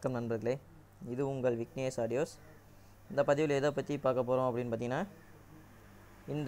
வணக்கம் நண்பர்களே இது உங்கள் விக்னேஷ் ஆடியோஸ் இந்த பதிவில் எதை பற்றி பார்க்க போகிறோம் அப்படின்னு பார்த்தீங்கன்னா இந்த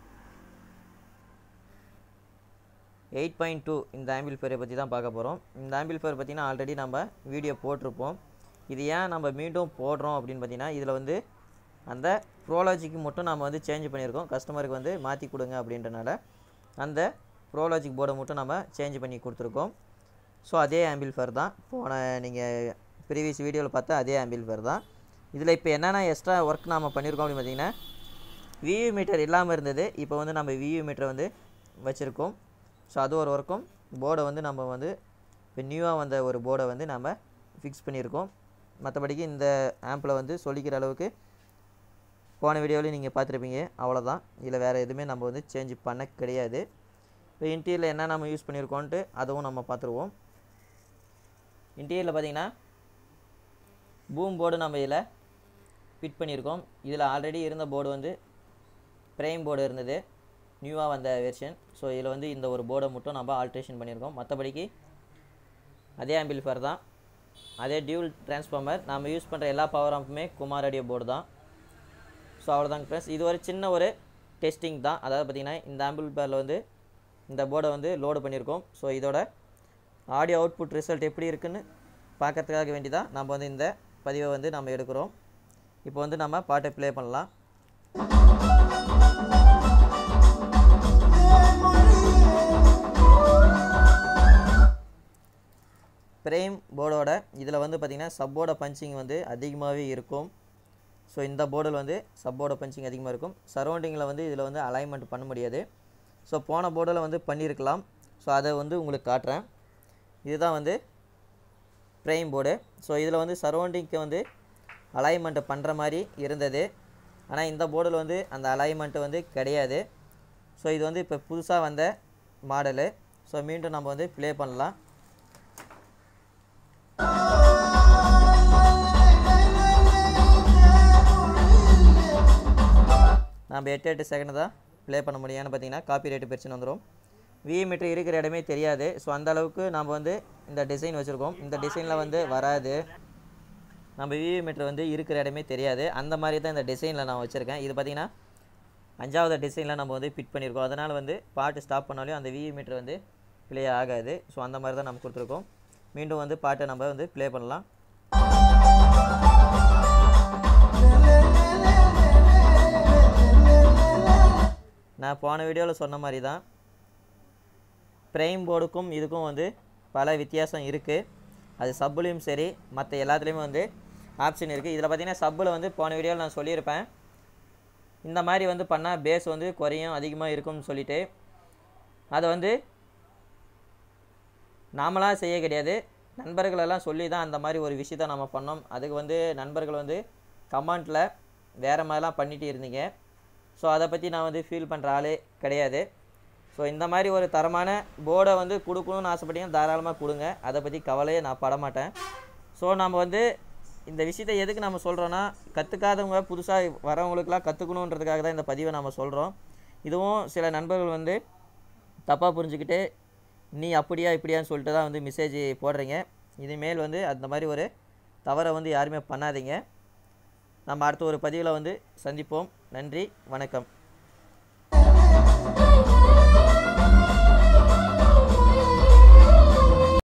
எயிட் பாயிண்ட் டூ இந்த ஆம்பிள்ஃபேரை பற்றி தான் பார்க்க போகிறோம் இந்த ஆம்பிள்ஃபேர் பார்த்திங்கன்னா ஆல்ரெடி நம்ம வீடியோ போட்டிருப்போம் இது ஏன் நம்ம மீண்டும் போடுறோம் அப்படின்னு பார்த்தீங்கன்னா இதில் வந்து அந்த ப்ரோலாஜிக்கு மட்டும் நம்ம வந்து சேஞ்ச் பண்ணியிருக்கோம் கஸ்டமருக்கு வந்து மாற்றி கொடுங்க அப்படின்றனால அந்த ப்ரோலாஜிக் போர்டை மட்டும் நம்ம சேஞ்ச் பண்ணி கொடுத்துருக்கோம் ஸோ அதே ஆம்பிள்ஃபேர் தான் போன நீங்கள் ப்ரீவியஸ் வீடியோவில் பார்த்தா அதே ஆம்பிள்ஃபேர் தான் இதில் இப்போ என்னென்ன எக்ஸ்ட்ரா ஒர்க் நாம் பண்ணியிருக்கோம் அப்படின்னு பார்த்தீங்கன்னா வியூ மீட்டர் இல்லாமல் இருந்தது இப்போ வந்து நம்ம வியூ மீட்டரை வந்து வச்சுருக்கோம் ஸோ அது ஒரு ஒர்க்கும் போர்டை வந்து நம்ம வந்து இப்போ நியூவாக வந்த ஒரு போர்டை வந்து நம்ம ஃபிக்ஸ் பண்ணியிருக்கோம் மற்றபடிக்கு இந்த ஆம்பில் வந்து சொல்லிக்கிற அளவுக்கு போன வீடியோவில் நீங்கள் பார்த்துருப்பீங்க அவ்வளோதான் இதில் வேறு எதுவுமே நம்ம வந்து சேஞ்ச் பண்ண கிடையாது இப்போ இன்டீரியரில் என்ன நம்ம யூஸ் பண்ணியிருக்கோன்ட்டு அதுவும் நம்ம பார்த்துருவோம் இன்டீரியரில் பார்த்தீங்கன்னா பூம் போர்டு நம்ம இதில் ஃபிட் பண்ணியிருக்கோம் இதில் ஆல்ரெடி இருந்த போர்டு வந்து ப்ரைம் போர்டு இருந்தது நியூவாக வந்த வெர்ஷன் ஸோ இதில் வந்து இந்த ஒரு போர்டை மட்டும் நம்ம ஆல்ட்ரேஷன் பண்ணியிருக்கோம் மற்றபடிக்கு அதே ஆம்பிள்ஃபேர் தான் அதே டியூல் டிரான்ஸ்ஃபார்மர் நம்ம யூஸ் பண்ணுற எல்லா பவர் ஆம்புமே குமார் ஆடியோ போர்டு தான் ஸோ அவ்வளோதாங்க ஃப்ரெண்ட்ஸ் இது ஒரு சின்ன ஒரு டெஸ்டிங் தான் அதாவது பார்த்திங்கன்னா இந்த ஆம்பிள்ஃபேரில் வந்து இந்த போர்டை வந்து லோடு பண்ணியிருக்கோம் ஸோ இதோட ஆடியோ அவுட்புட் ரிசல்ட் எப்படி இருக்குன்னு பார்க்கறதுக்காக வேண்டி தான் நம்ம வந்து இந்த பதிவை வந்து நம்ம எடுக்கிறோம் இப்போ வந்து நம்ம பாட்டை ப்ளே பண்ணலாம் பிரேம் போர்டோட இதில் வந்து பார்த்திங்கன்னா சப்போட பஞ்சிங் வந்து அதிகமாகவே இருக்கும் ஸோ இந்த போர்டில் வந்து சப்போட பஞ்சிங் அதிகமாக இருக்கும் சரௌண்டிங்கில் வந்து இதில் வந்து அலைன்மெண்ட் பண்ண முடியாது ஸோ போன போர்டில் வந்து பண்ணியிருக்கலாம் ஸோ அதை வந்து உங்களுக்கு காட்டுறேன் இதுதான் வந்து ப்ரைம் போர்டு ஸோ இதில் வந்து சரௌண்டிங்க்கு வந்து அலைன்மெண்ட்டு பண்ணுற மாதிரி இருந்தது ஆனால் இந்த போர்டில் வந்து அந்த அலைன்மெண்ட்டு வந்து கிடையாது ஸோ இது வந்து இப்போ புதுசாக வந்த மாடலு ஸோ மீண்டும் நம்ம வந்து ப்ளே பண்ணலாம் நம்ம எட்டு எட்டு செகண்ட் தான் ப்ளே பண்ண முடியும் ஏன்னு பார்த்தீங்கன்னா காப்பி ரேட்டு பிரச்சனை வந்துடும் வி மீட்டர் இருக்கிற இடமே தெரியாது ஸோ அந்த அளவுக்கு நம்ம வந்து இந்த டிசைன் வச்சுருக்கோம் இந்த டிசைனில் வந்து வராது நம்ம வி மீட்டர் வந்து இருக்கிற இடமே தெரியாது அந்த மாதிரி தான் இந்த டிசைனில் நான் வச்சுருக்கேன் இது பார்த்திங்கன்னா அஞ்சாவது டிசைனில் நம்ம வந்து ஃபிட் பண்ணியிருக்கோம் அதனால் வந்து பாட்டு ஸ்டாப் பண்ணாலையும் அந்த வி மீட்டர் வந்து ப்ளே ஆகாது ஸோ அந்த மாதிரி தான் நம்ம கொடுத்துருக்கோம் மீண்டும் வந்து பாட்டை நம்ம வந்து ப்ளே பண்ணலாம் நான் போன வீடியோவில் சொன்ன மாதிரி தான் ப்ரைம் போர்டுக்கும் இதுக்கும் வந்து பல வித்தியாசம் இருக்குது அது சப்புலேயும் சரி மற்ற எல்லாத்துலேயுமே வந்து ஆப்ஷன் இருக்குது இதில் பார்த்தீங்கன்னா சப்பில் வந்து போன வீடியோவில் நான் சொல்லியிருப்பேன் இந்த மாதிரி வந்து பண்ணால் பேஸ் வந்து குறையும் அதிகமாக இருக்கும்னு சொல்லிட்டு அதை வந்து நாமளாக செய்ய கிடையாது நண்பர்களெல்லாம் சொல்லி தான் அந்த மாதிரி ஒரு விஷயத்தை நம்ம பண்ணோம் அதுக்கு வந்து நண்பர்கள் வந்து கமெண்ட்டில் வேறு மாதிரிலாம் பண்ணிட்டு இருந்தீங்க ஸோ அதை பற்றி நான் வந்து ஃபீல் பண்ணுற ஆளே கிடையாது ஸோ இந்த மாதிரி ஒரு தரமான போர்டை வந்து கொடுக்கணும்னு ஆசைப்பட்டீங்கன்னா தாராளமாக கொடுங்க அதை பற்றி கவலையே நான் பட மாட்டேன் ஸோ நம்ம வந்து இந்த விஷயத்தை எதுக்கு நம்ம சொல்கிறோன்னா கற்றுக்காதவங்க புதுசாக வரவங்களுக்குலாம் கற்றுக்கணுன்றதுக்காக தான் இந்த பதிவை நம்ம சொல்கிறோம் இதுவும் சில நண்பர்கள் வந்து தப்பாக புரிஞ்சுக்கிட்டு நீ அப்படியா இப்படியான்னு சொல்லிட்டு தான் வந்து மெசேஜ் போடுறீங்க இனிமேல் வந்து அந்த மாதிரி ஒரு தவறை வந்து யாருமே பண்ணாதீங்க நம்ம அடுத்த ஒரு பதிவில் வந்து சந்திப்போம் நன்றி வணக்கம்